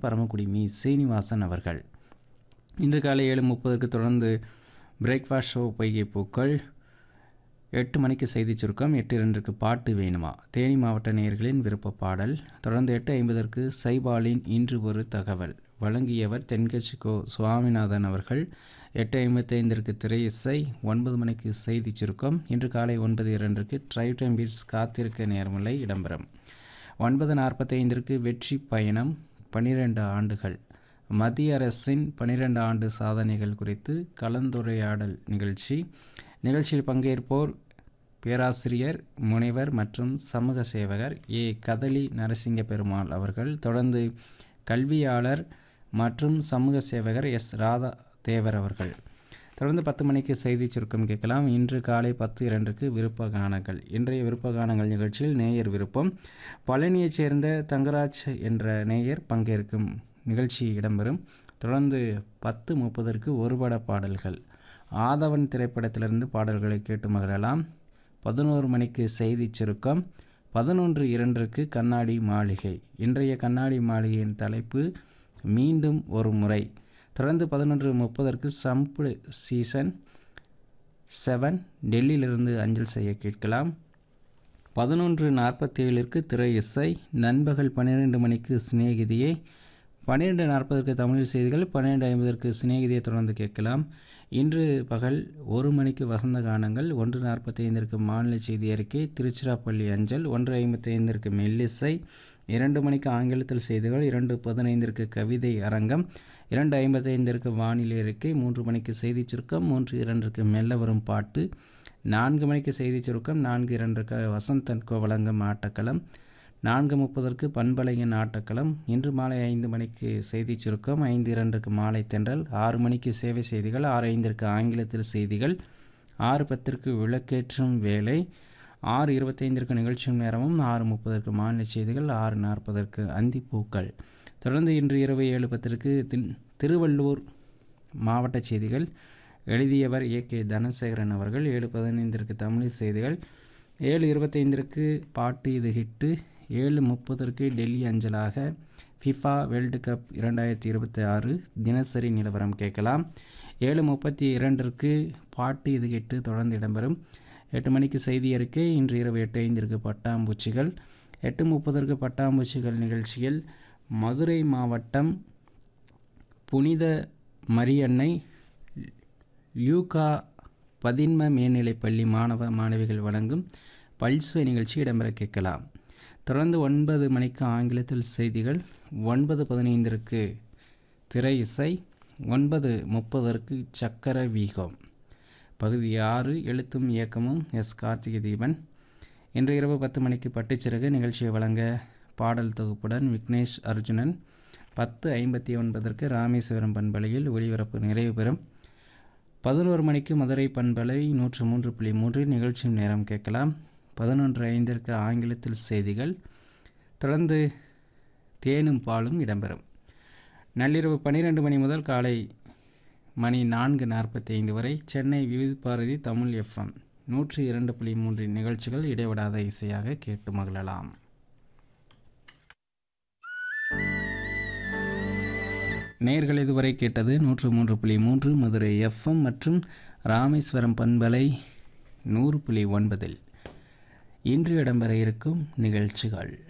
Paramakudi me Srinivasan அவர்கள் இன்று காலை ஏழு முப்பதுக்கு தொடர்ந்து பிரேக்ஃபாஸ்ட் ஷோ பொய்கை பூக்கள் எட்டு மணிக்கு செய்தி சுருக்கம் எட்டு இரண்டுக்கு பாட்டு வேணுமா தேனி மாவட்ட நேயர்களின் விருப்ப பாடல் தொடர்ந்து எட்டு ஐம்பதற்கு சைபாலின் இன்று ஒரு தகவல் வழங்கியவர் தென்கட்சி கோ சுவாமிநாதன் அவர்கள் எட்டு ஐம்பத்தைந்திற்கு திரை இசை ஒன்பது மணிக்கு செய்தி சுருக்கம் இன்று காலை ஒன்பது இரண்டுக்கு ட்ரை டைம் பீட்ஸ் காத்திருக்க நேர்மலை இடம்பெறும் ஒன்பது நாற்பத்தைந்திற்கு வெற்றி பயணம் பன்னிரெண்டு ஆண்டுகள் மத்திய அரசின் பன்னிரெண்டு ஆண்டு சாதனைகள் குறித்து கலந்துரையாடல் நிகழ்ச்சி நிகழ்ச்சியில் பங்கேற்போர் பேராசிரியர் முனைவர் மற்றும் சமூக சேவகர் ஏ கதலி நரசிங்க பெருமாள் அவர்கள் தொடர்ந்து கல்வியாளர் மற்றும் சமூக சேவகர் எஸ் ராதா தேவர் அவர்கள் தொடர்ந்து பத்து மணிக்கு செய்தி சுருக்கம் கேட்கலாம் இன்று காலை பத்து இரண்டுக்கு விருப்ப கானங்கள் இன்றைய விருப்ப கானங்கள் நிகழ்ச்சியில் நேயர் விருப்பம் பழனியைச் சேர்ந்த தங்கராஜ் என்ற நேயர் பங்கேற்கும் நிகழ்ச்சி இடம்பெறும் தொடர்ந்து பத்து முப்பதற்கு ஒருபட பாடல்கள் ஆதவன் திரைப்படத்திலிருந்து பாடல்களை கேட்டு மகிழலாம் பதினோரு மணிக்கு செய்தி சுருக்கம் பதினொன்று இரண்டுக்கு கண்ணாடி மாளிகை இன்றைய கண்ணாடி மாளிகையின் தலைப்பு மீண்டும் ஒரு முறை தொடர்ந்து பதினொன்று முப்பதற்கு சம்பு சீசன் செவன் டெல்லியிலிருந்து அஞ்சல் செய்ய கேட்கலாம் பதினொன்று நாற்பத்தி ஏழிற்கு திரை இசை நண்பகல் பன்னிரெண்டு மணிக்கு சிநேகிதியை பன்னிரெண்டு நாற்பதற்கு தமிழ் செய்திகள் பன்னிரெண்டு ஐம்பதற்கு சிநேகிதியை தொடர்ந்து கேட்கலாம் இன்று பகல் ஒரு மணிக்கு வசந்த கானங்கள் ஒன்று நாற்பத்தைந்திற்கு மாநில செய்தி அறிக்கை திருச்சிராப்பள்ளி அஞ்சல் ஒன்று ஐம்பத்தைந்திற்கு மெல்லிசை இரண்டு மணிக்கு ஆங்கிலத்தில் செய்திகள் இரண்டு பதினைந்திற்கு கவிதை அரங்கம் இரண்டு ஐம்பத்தைந்திற்கு வானிலை அறிக்கை மூன்று மணிக்கு செய்தி சுருக்கம் மூன்று இரண்டிற்கு மெல்ல வரும் பாட்டு நான்கு மணிக்கு செய்தி சுருக்கம் நான்கு இரண்டுக்கு வசந்தன்கோ வழங்கும் ஆட்டக்களம் நான்கு முப்பதற்கு பண்பலையின் ஆட்டக்களம் இன்று மாலை ஐந்து மணிக்கு செய்தி சுருக்கம் ஐந்து இரண்டுக்கு மாலை தென்றல் ஆறு மணிக்கு சேவை செய்திகள் ஆறு ஐந்திற்கு ஆங்கிலத்தில் செய்திகள் ஆறு பத்திற்கு விளக்கேற்றும் வேலை ஆறு இருபத்தைந்திற்கு நிகழ்ச்சி நேரமும் ஆறு முப்பதற்கு மாநில செய்திகள் ஆறு நாற்பதற்கு அந்திப்பூக்கள் தொடர்ந்து இன்று இரவு ஏழு பத்திற்கு தின் திருவள்ளூர் மாவட்ட செய்திகள் எழுதியவர் ஏ கே தனசேகரன் அவர்கள் ஏழு பதினைந்திற்கு தமிழ் செய்திகள் ஏழு இருபத்தைந்திற்கு பாட்டு இது ஹிட்டு ஏழு முப்பதற்கு டெல்லி அஞ்சலாக ஃபிஃபா வேர்ல்டு கப் இரண்டாயிரத்தி இருபத்தி ஆறு தினசரி நிலவரம் கேட்கலாம் ஏழு முப்பத்தி இரண்டிற்கு பாட்டு இது ஹிட்டு தொடர்ந்து இடம்பெறும் எட்டு மணிக்கு செய்தி அறிக்கை இன்று இரவு எட்டு ஐந்திற்கு பட்டாம்பூச்சிகள் எட்டு முப்பதற்கு பட்டாம்பூச்சிகள் நிகழ்ச்சியில் மதுரை மாவட்டம் புனித மரியன்னை லியூகா பதின்ம மேல்நிலைப்பள்ளி மாணவ மாணவிகள் வழங்கும் பல்ஸ்வே நிகழ்ச்சி இடம்பெற கேட்கலாம் தொடர்ந்து ஒன்பது மணிக்கு ஆங்கிலத்தில் செய்திகள் ஒன்பது பதினைந்திற்கு திரை இசை ஒன்பது முப்பதற்கு சக்கர வீகம் பகுதி ஆறு எழுத்தும் இயக்கமும் எஸ் கார்த்திகை தீபன் இன்று இரவு பத்து மணிக்கு பட்டுச்சிறகு நிகழ்ச்சியை வழங்க பாடல் தொகுப்புடன் விக்னேஷ் அர்ஜுனன் பத்து ஐம்பத்தி ஒன்பதற்கு ராமேஸ்வரம் பண்பலையில் ஒளிபரப்பு நிறைவு பெறும் பதினோரு மணிக்கு மதுரை பண்பலை நூற்று மூன்று புள்ளி மூன்று நிகழ்ச்சி நேரம் கேட்கலாம் பதினொன்று ஐந்திற்கு ஆங்கிலத்தில் செய்திகள் தொடர்ந்து தேனும் பாலும் இடம்பெறும் நள்ளிரவு பன்னிரெண்டு மணி முதல் காலை மணி நான்கு நாற்பத்தி ஐந்து வரை சென்னை விவித் பாரதி தமிழ் எஃப்எம் நூற்றி இரண்டு புள்ளி மூன்றின் நிகழ்ச்சிகள் இடைவிடாத இசையாக கேட்டு மகிழலாம் நேர்கள் இதுவரை கேட்டது நூற்று மூன்று புள்ளி மூன்று மதுரை எஃப்எம் மற்றும் ராமேஸ்வரம் பண்பலை நூறு புள்ளி ஒன்பதில் இன்று இடம்பெற இருக்கும் நிகழ்ச்சிகள்